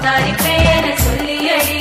முத்தாரி பேர சொல்லியடி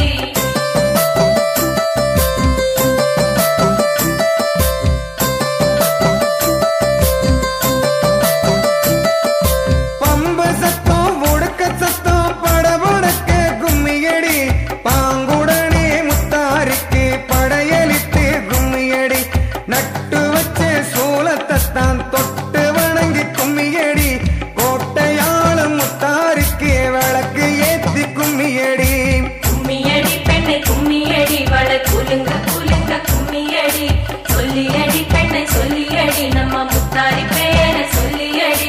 பம்பு சத்தம் முடுக்க சத்தம் படபடக்க கும்மியடி பாங்குடனே முத்தாரிக்கு படையலிட்டு கும்மியடி நட்டு வச்ச சூலத்தான் தொட்டு வணங்கி கும்மியடி கோட்டையாளும் முத்தாரிக்கு விளக்கு ஏத்தி கும்மியடி கும்மியடி பெண்ணை கும்மியடி வள குலுங்க குலுங்க கும்மியடி சொல்லியடி பெண்ணை சொல்லியடி நம்ம முத்தாரி பேர சொல்லியடி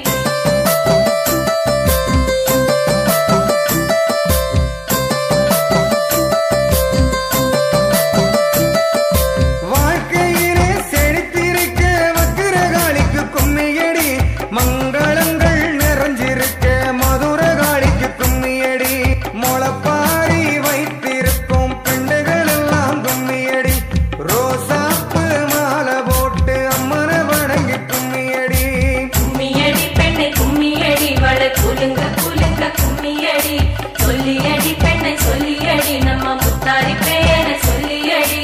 வாழ்க்கையிலே செழித்திருக்க வக்கிரகாளிக்கு கும்மியடி மங்களங்கள் நிறைஞ்சிருக்க மதுரகாளிக்கு கும்மியடி முளப்பாரி வைத்திருக்கும் பெண்டுகள் எல்லாம் கும்மியடி ரோசாப்பு மாலை போட்டு அம்மனை வணங்கி கும்மியடி கும்மியடி பெண்ணை கும்மியடி வள குலுங்க குலுங்க கும்மியடி சொல்லியடி பெண்ணை சொல்லியடி நம்ம முத்தாரி பேர சொல்லியடி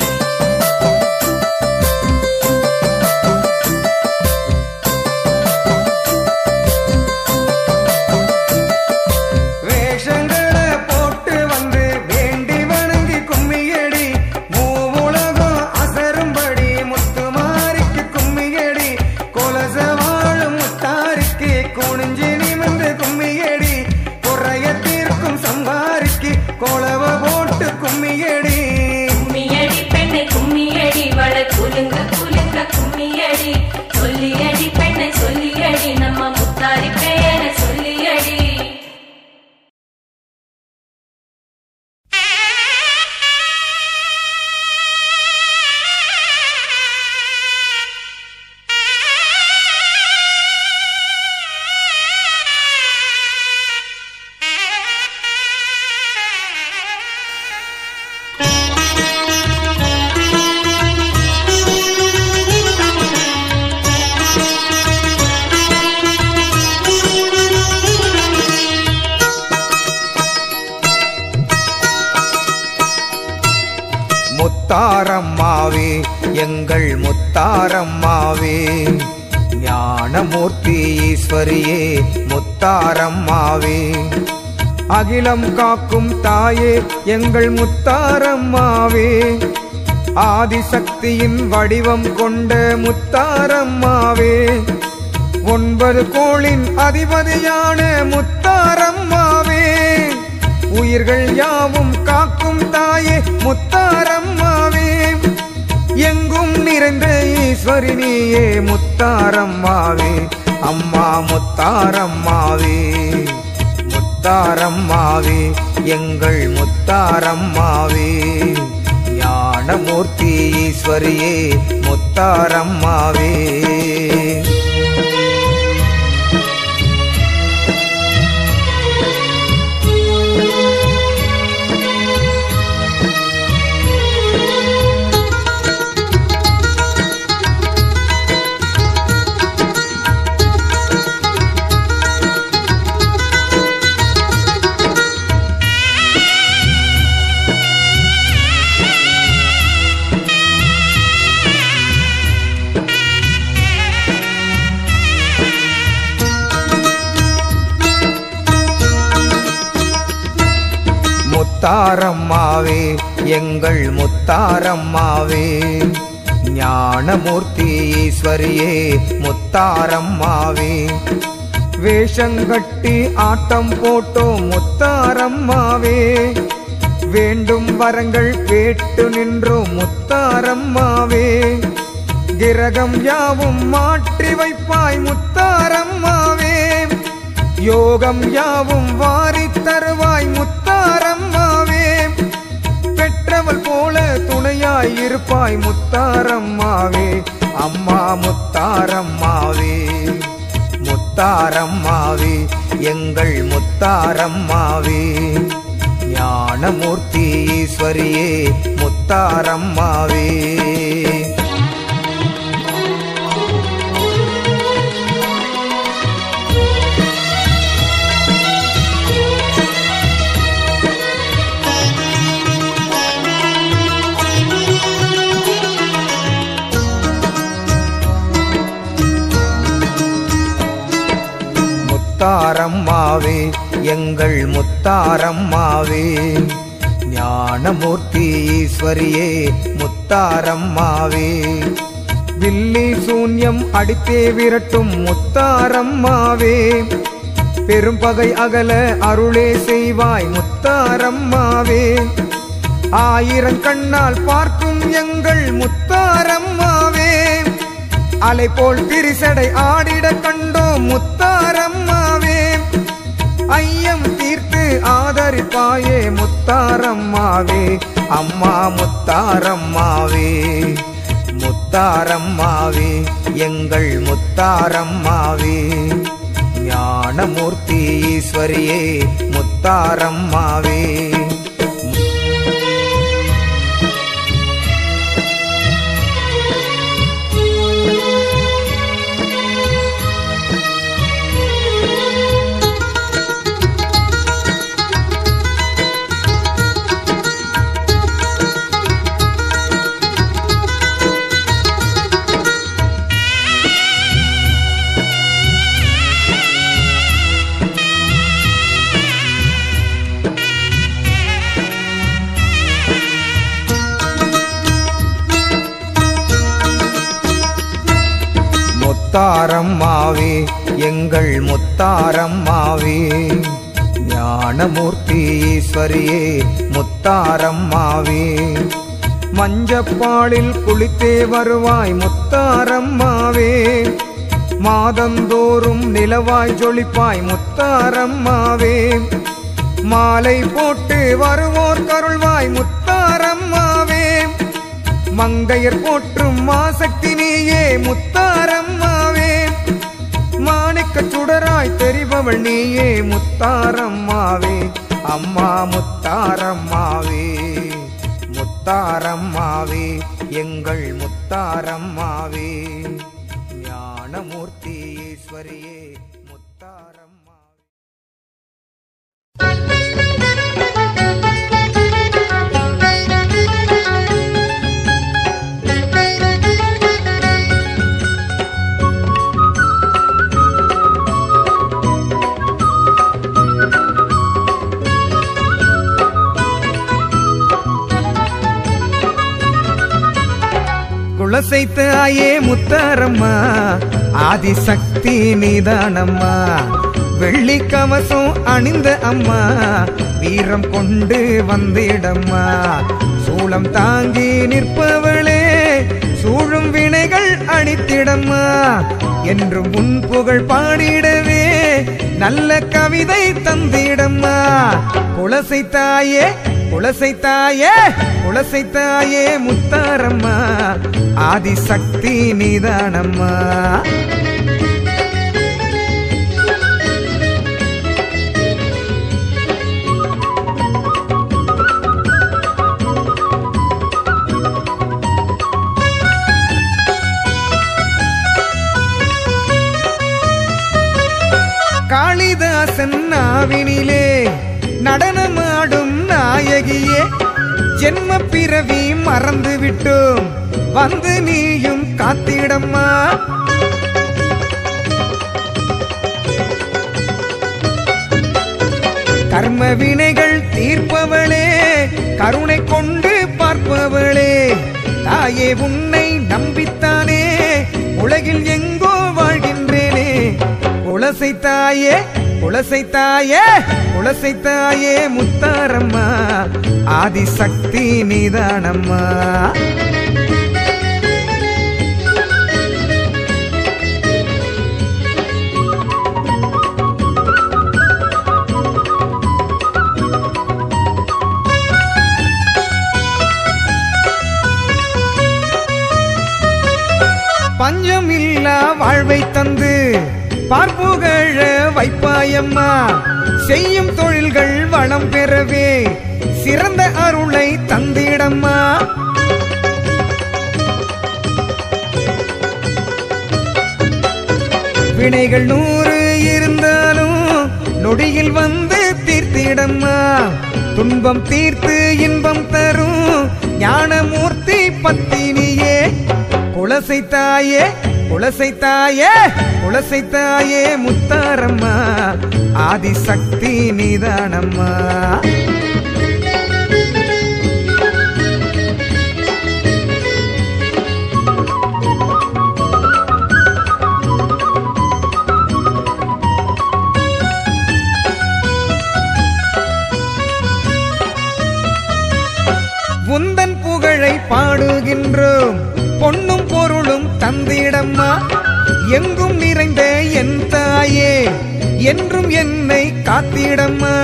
வேஷங்களை போட்டு வந்து வேண்டி வணங்கி கும்மியடி மூவுலகம் அசரும்படி முத்துமாரிக்கு கும்மியடி கொலச வாழும் முத்தாரிக்கு குனிஞ்சி நிமிந்து கும்மியடி குறைய தீர்க்கும் சம்பாரிக்கு கொலவ போட்டு கும்மியடி கும்மியடி பெண்ணை கும்மியடி வள குலுங்க குலுங்க கும்மியடி சொல்லியடி பெண்ணை சொல்லியடி நம்ம முத்தாரி பேர சொல்லியடி முத்தாரம்மாவே எங்கள் முத்தாரம்மாவே ஞானமூர்த்தி ஈஸ்வரியே முத்தாரம்மாவே அகிலம் காக்கும் தாயே எங்கள் முத்தாரம்மாவே ஆதிசக்தியின் வடிவம் கொண்ட முத்தாரம்மாவே ஒன்பது கோளின் அதிபதியான முத்தாரம்மாவே உயிர்கள் யாவும் காக்கும் தாயே முத்தாரம்மாவே எங்கும் நிறைந்த ஈஸ்வரி நீயே முத்தாரம்மாவே அம்மா முத்தாரம்மாவே முத்தாரம்மாவே எங்கள் முத்தாரம்மாவே ஞானமூர்த்தி ஈஸ்வரியே முத்தாரம்மாவே முத்தாரம்மாவே எங்கள் முத்தாரம்மாவே ஞானமூர்த்தி ஈஸ்வரியே முத்தாரம்மாவே வேஷங்கட்டி ஆட்டம் போட்டோம் முத்தாரம்மாவே வேண்டும் வரங்கள் கேட்டு நின்றோம் முத்தாரம்மாவே கிரகம் யாவும் மாற்றி வைப்பாய் முத்தாரம்மாவே யோகம் யாவும் வாரி தருவாய் முத்தாரம்மாவே பெற்றவள் போல துணையாய் இருப்பாய் முத்தாரம்மாவே அம்மா முத்தாரம்மாவே முத்தாரம்மாவே எங்கள் முத்தாரம்மாவே ஞானமூர்த்தி ஈஸ்வரியே முத்தாரம்மாவே முத்தாரம்மாவே எங்கள் முத்தாரம்மாவே ஞானமூர்த்தி ஈஸ்வரியே முத்தாரம்மாவே வில்லி சூன்யம் அடித்தே விரட்டும் முத்தாரம்மாவே பெரும் பகை அகல அருளே செய்வாய் முத்தாரம்மாவே ஆயிரம் கண்ணால் பார்க்கும் எங்கள் முத்தாரம்மாவே அலை போல் திரிசடை ஆடிட கண்டோம் முத்தாரம்மாவே ஐயம் தீர்த்து ஆதரிப்பாயே முத்தாரம்மாவே அம்மா முத்தாரம்மாவே முத்தாரம்மாவே எங்கள் முத்தாரம்மாவே ஞானமூர்த்தி ஈஸ்வரியே முத்தாரம்மாவே முத்தாரம்மாவே எங்கள் முத்தாரம்மாவே ஞானமூர்த்தி ஈஸ்வரியே முத்தாரம்மாவே மஞ்சப்பாலில் குளித்தே வருவாய் முத்தாரம்மாவே மாதந்தோறும் நிலவாய் ஜொலிப்பாய் முத்தாரம்மாவே மாலை போட்டு வருவோர் கருள்வாய் முத்தாரம்மாவே மங்கையர் போற்றும் மாசக்தி நீயே முத்தாரம்மாவே மாணிக்க சுடராய் தெரிபவள் நீயே முத்தாரம்மாவே அம்மா முத்தாரம்மாவே முத்தாரம்மாவே எங்கள் முத்தாரம்மாவே ஞானமூர்த்தி ஈஸ்வரியே முத்தாரம்மாவே குலசைத்த ஆயே முத்தாரம்மா ஆதிசக்தி நீதானம்மா வெள்ளி கவசம் அணிந்த அம்மா வீரம் கொண்டு வந்திடம்மா சூளம் தாங்கி நிற்பவளே சூழும் வினைகள் அழித்திடம்மா என்றும் உன் புகழ் பாடிடவே நல்ல கவிதை தந்திடம்மா குலசை தாயே குலசை தாயே குலசை தாயே முத்தாரம்மா ஆதிசக்தி நீதானம்மா காளிதாசன் நாவினிலே நடனமாடும் நாயகியே ஜென்ம பிறவி மறந்து விட்டோம் வந்து நீயும் காத்திடம்மா கர்ம வினைகள் தீர்ப்பவளே கருணை கொண்டு பார்ப்பவளே தாயே உன்னை நம்பித்தானே உலகில் எங்கோ வாழ்கின்றேனே குலசை தாயே குலசை தாயே குலசை தாயே முத்தாரம்மா ஆதிசக்தி நீதானம்மா பஞ்சமில்லா வாழ்வை தந்து பார்ப்புகழ வைப்பாயம்மா செய்யும் தொழில்கள் வளம் பெறவே சிறந்த அருளை தந்திடம்மா வினைகள் நூறு இருந்தாலும் நொடியில் வந்து தீர்த்திடம்மா துன்பம் தீர்த்து இன்பம் தரும் ஞானமூர்த்தி பத்தினியே குலசை தாயே குலசை தாயே குலசை தாயே முத்தாரம்மா ஆதிசக்தி நீதானம்மா உந்தன் புகழை பாடுகின்றோம் பொன்னும் பொருளும் தந்திடம்மா எங்கும் நிறைந்த என் தாயே என்றும் என்னை காத்திடம்மா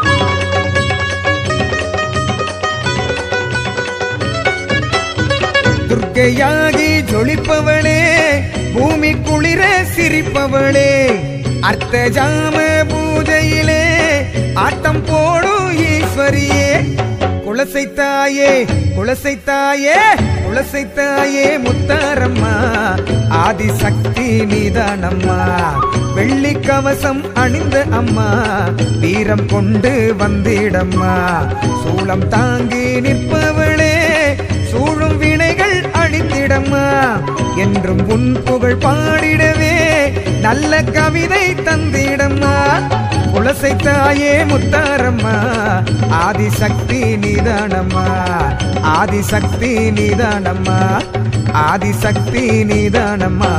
துர்க்கையாகி ஜொலிப்பவளே பூமி குளிர சிரிப்பவளே அர்த்த ஜாம பூஜையிலே ஆட்டம் போடும் ஈஸ்வரியே குலசை தாயே குலசை தாயே குலசை தாயே முத்தாரம்மா ஆதிசக்தி நீதானம்மா வெள்ளி கவசம் அணிந்த அம்மா வீரம் கொண்டு வந்திடம்மா சூளம் தாங்கி நிற்பவளே சூழும் வினைகள் அழித்திடம்மா என்றும் உன் புகழ் பாடிடவே நல்ல கவிதை தந்திடம்மா குலசை தாயே முத்தாரம்மா ஆதிசக்தி நீதானம்மா ஆதிசக்தி நீதானம்மா ஆதிசக்தி நீதானம்மா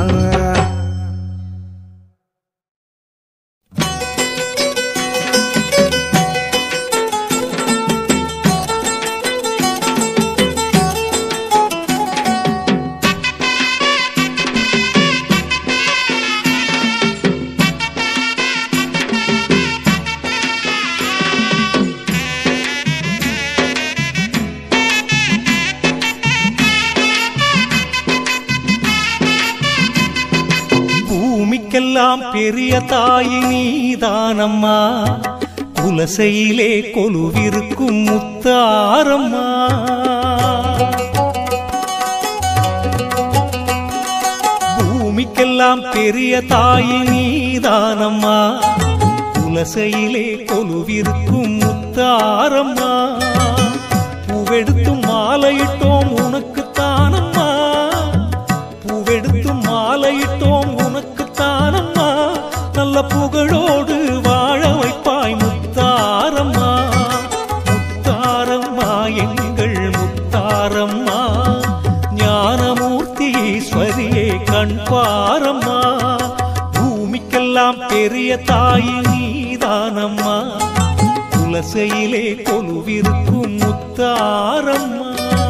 பூமிக்கெல்லாம் பெரிய தாயி நீதானம்மா குலசையிலே கொலுவிருக்கும் முத்தாரம்மா பூமிக்கெல்லாம் பெரிய தாயி நீதானம்மா குலசையிலே கொலுவிருக்கும் முத்தாரம்மா பூவெடுத்து மாலையிட்டோம் உனக்கு தானம்மா பூவெடுத்து மாலையிட்டோம் உனக்கு தானம்மா நல்ல புகழோடு வாழ வைப்பாய் முத்தாரம்மா முத்தாரம்மா எங்கள் முத்தாரம்மா ஞானமூர்த்தி ஈஸ்வரியே கண் பாரம்மா பூமிக்கெல்லாம் பெரிய தாயி நீதானம்மா குலசையிலே கொலுவிருக்கும் முத்தாரம்மா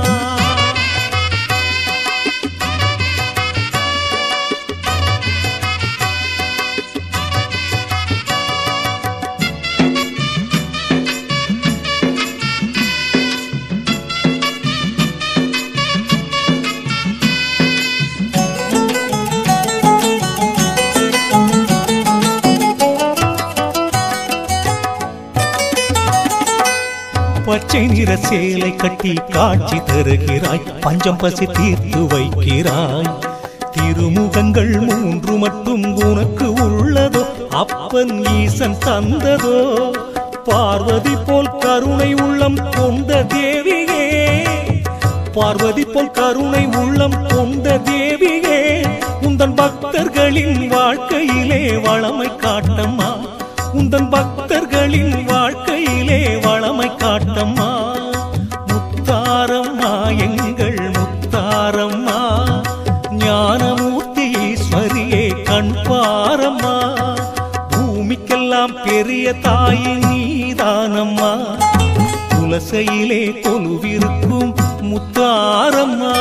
பச்சை நிற சேலை கட்டி காட்சி தருகிறாய் பஞ்சம் பசி தீர்த்து வைக்கிறாய் திருமுகங்கள் மூன்று மட்டும் உனக்கு உள்ளதோ அப்பன் ஈசன் தந்ததோ பார்வதி போல் கருணை உள்ளம் கொண்ட தேவியே பார்வதி போல் கருணை உள்ளம் கொண்ட தேவியே உந்தன் பக்தர்களின் வாழ்க்கையிலே வளமை காட்டம்மா உந்தன் பக்தர்களின் வாழ்க்கையிலே வளமை காட்டம்மா முத்தாரம்மா எங்கள் முத்தாரம்மா ஞானமூர்த்தி ஈஸ்வரியே கண் பாரம்மா பூமிக்கெல்லாம் பெரிய தாயி நீதானம்மா துளசையிலே கொலுவிருக்கும் முத்தாரம்மா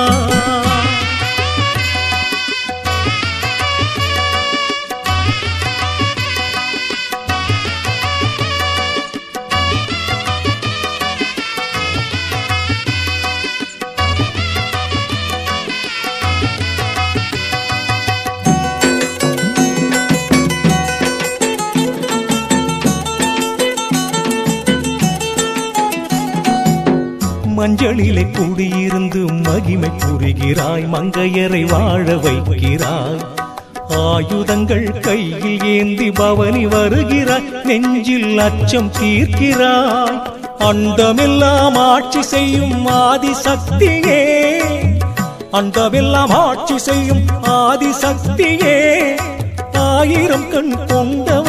மஞ்சளிலே குடியிருந்து மகிமை புரிகிறாய் மங்கையரை வாழ வைக்கிறாய் ஆயுதங்கள் கையில் ஏந்தி பவனி வருகிறாய் நெஞ்சில் அச்சம் தீர்க்கிறாய் அண்டமெல்லாம் ஆட்சி செய்யும் ஆதிசக்தியே அண்டமெல்லாம் ஆட்சி செய்யும் ஆதிசக்தியே ஆயிரம் கண் கொண்டவளே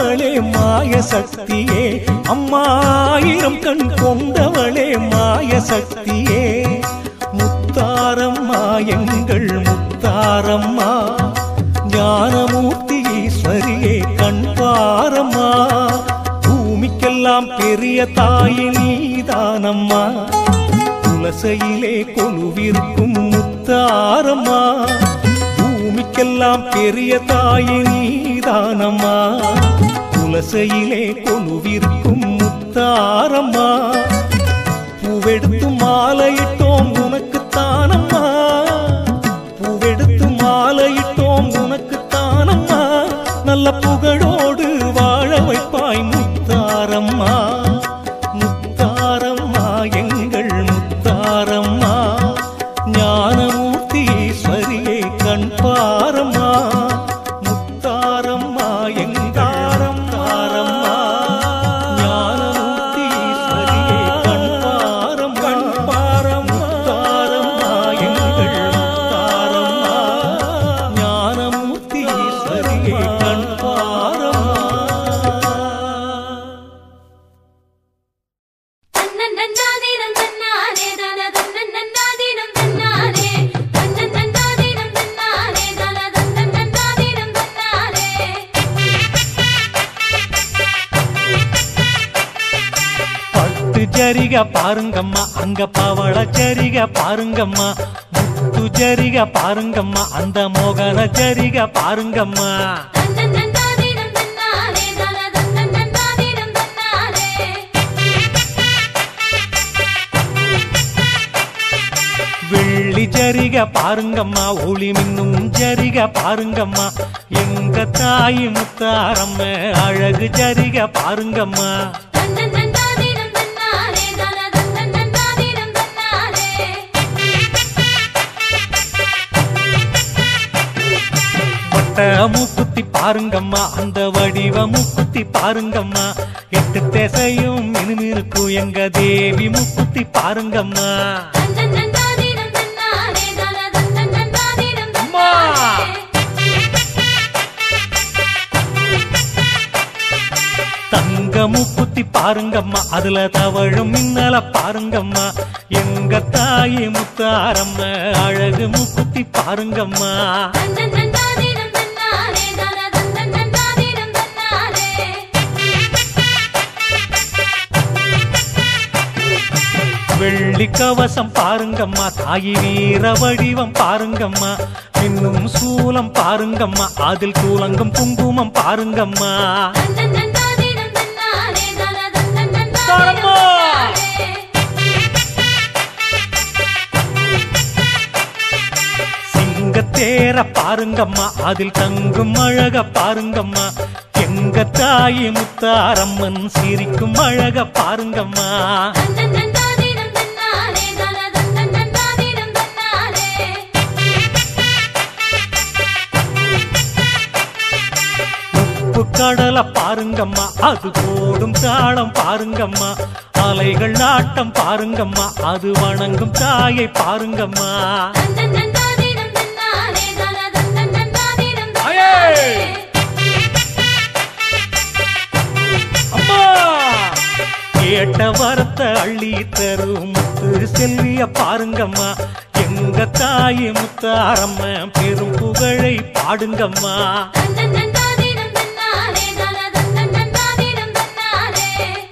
கொண்டவளே மாய சக்தியே அம்மாயிரம் கண் கொண்டவளே மாய சக்தியே முத்தாரம்மா எங்கள் முத்தாரம்மா ஞானமூர்த்தி ஈஸ்வரியே கண் பாரம்மா பூமிக்கெல்லாம் பெரிய தாயே நீதானம்மா துளசையிலே கொலுவிருக்கும் முத்தாரம்மா பூமிக்கெல்லாம் பெரிய தாயே நீதானம்மா துளசையிலே கொலுவிருக்கும் முத்தாரம்மா பூவெடுத்து மாலையிட்டோம் உனக்குத்தானம்மா பூவெடுத்து மாலையிட்டோம் உனக்குத்தானம்மா நல்ல புகழோடு வாழ வைப்பாய் முத்தாரம்மா முத்தாரம்மா எங்கள் முத்தாரம்மா ஞானமூர்த்தி ஈஸ்வரியே கண் பாரம்மா முத்தாரம்மா எங்காரம் தாரம்மா ஞானமூர்த்தி ஈஸ்வரியே கண் பாரம் கண் பாரம் முத்தாரம்மா எங்கள் முத்தாரம்மா ஞானமூர்த்தி ஈஸ்வரியே கண் பாரம்மா தன்னன்னன்னாதீனம் தன்னானே தன தன்னன்னன்னாதீனம் தன்னானே தன்னன்னன்னாதீனம் தன்னானே தன தன்னன்னன்னாதீனம் தன்னானே பட்டு ஜரிக பாருங்கம்மா அங்க பவள ஜரிக பாருங்கம்மா முத்து ஜரிக பாருங்கம்மா அந்த மோகன ஜரிக பாருங்கம்மா தன்னன்னன்னாதீனம் தன்னானே தன தன்னன்னன்னாதீனம் தன்னானே வெள்ளி ஜரிக பாருங்கம்மா ஒளி மின்னும் ஜரிக பாருங்கம்மா எங்க தாய் முத்தாரம்ம அழகு ஜரிக பாருங்கம்மா தன்னன்னன்னாதீனம் தன்னானே தன தன்னன்னன்னாதீனம் தன்னானே வட்ட மூக்குத்தி பாருங்கம்மா அந்த வடிவ மூக்குத்தி பாருங்கம்மா எட்டு திசையும் மினுமினுக்கும் எங்க தேவி மூக்குத்தி பாருங்கம்மா தன்னன்னன்னாதீனம் தன்னானே தன தன்னன்னன்னாதீனம் அம்மா! தங்க மூக்குத்தி பாருங்கம்மா அதுல தவழும் மின்னல பாருங்கம்மா எங்க தாயி முத்தாரம்ம அழகு மூக்குத்தி பாருங்கம்மா தன்னன்னன்னாதீனம் தன்னானே தன தன்னன்னன்னாதீனம் தன்னானே வெள்ளி கவசம் பாருங்கம்மா தாயி வீர வடிவம் பாருங்கம்மா இன்னும் சூலம் பாருங்கம்மா அதில் தூலங்கும் குங்குமம் பாருங்கம்மா தன்னன்னன்னாதீனம் தன்னானே தன தன்னன்னன்னாதீனம் தாரம்மா! தன்னானே சிங்கத்தேர பாருங்கம்மா அதில் தங்கும் அழக பாருங்கம்மா எங்க தாயி முத்தாரம்மன் சிரிக்கும் அழக பாருங்கம்மா தன்னன்னன்னாதீனம் தன்னானே தன தன்னன்னன்னாதீனம் தன்னானே உப்பு கடலை பாருங்கம்மா அது போடும் தாளம் பாருங்கம்மா அலைகள் ஆட்டம் பாருங்கம்மா அது வணங்கும் தாயை பாருங்கம்மா தன்னன்னன்னாதீனம் தன்னானே தன தன்னன்னன்னாதீனம் ஐயே! தன்னானே அம்மா கேட்ட வரத்தை அள்ளி தரும் முத்து செல்விய பாருங்கம்மா எங்க தாயி முத்தாரம்ம பெரும் புகழை பாடுங்கம்மா தன்னன்னன்னாதீனம் தன்னானே தன தன்னன்னன்னாதீனம் தன்னானே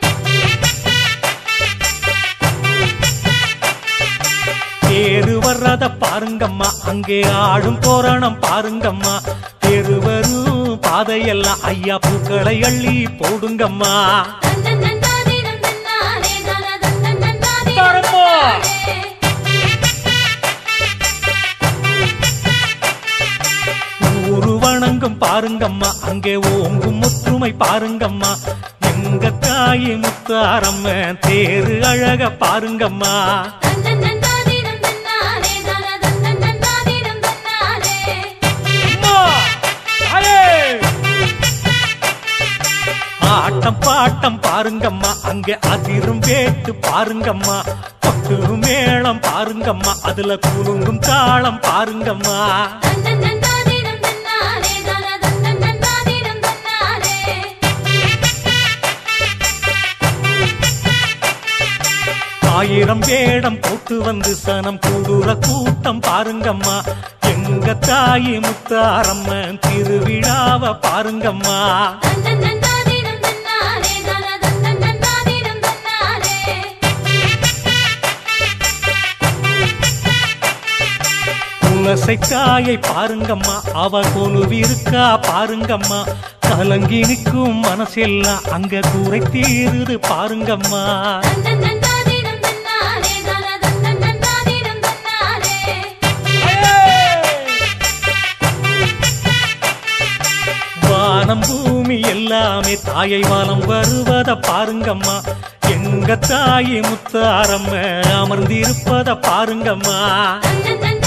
தேரு வர்றத பாருங்கம்மா அங்கே ஆடும் தோரணம் பாருங்கம்மா தெருவரும் பாதையெல்லாம் ஐயா பூக்களை அள்ளி போடுங்கம்மா தன்னன்னன்னாதீனம் தன்னானே தன தன்னன்னன்னாதீனம் தரம்மா! தன்னானே ஊரு வணங்கும் பாருங்கம்மா அங்கே ஓங்கும் முற்றுமை பாருங்கம்மா எங்க தாயி முத்தாரம்ம தேரு அழக பாருங்கம்மா தன்னன்னன்னாதீனம் தன்னானே தன தன்னன்னன்னாதீனம் தன்னானே அம்மா! தாயே! ஆட்டம் பாட்டம் பாருங்கம்மா அங்கே அதிரும் வேட்டு பாருங்கம்மா கொட்டு மேளம் பாருங்கம்மா அதுல குலுங்கும் தாளம் பாருங்கம்மா தன்னன்னன்னாதீனம் தன்னானே தன தன்னன்னன்னாதீனம் தன்னானே ஆயிரம் வேடம் போட்டு வந்து சனம் கூடுற கூட்டம் பாருங்கம்மா எங்க தாயி முத்தாரம்மன் திருவிழாவ பாருங்கம்மா தன்னன் தாதினம் தன்னாரே தான தன்னன் தாதினம் தன்னாரே துளசை தாயை பாருங்கம்மா அவ கொலுவிருக்கா பாருங்கம்மா கலங்கி நிற்கும் மனசெல்லாம் அங்க கூரை தீருது பாருங்கம்மா தன்னன் தாதினம் தன்னாரே தான தன்னன் தாதினம் தன்னாரே வானம் பூமி எல்லாமே தாயை வானம் வருவத பாருங்கம்மா எங்க தாயி முத்தாரம்ம அமர்ந்திருப்பத பாருங்கம்மா தன்னன்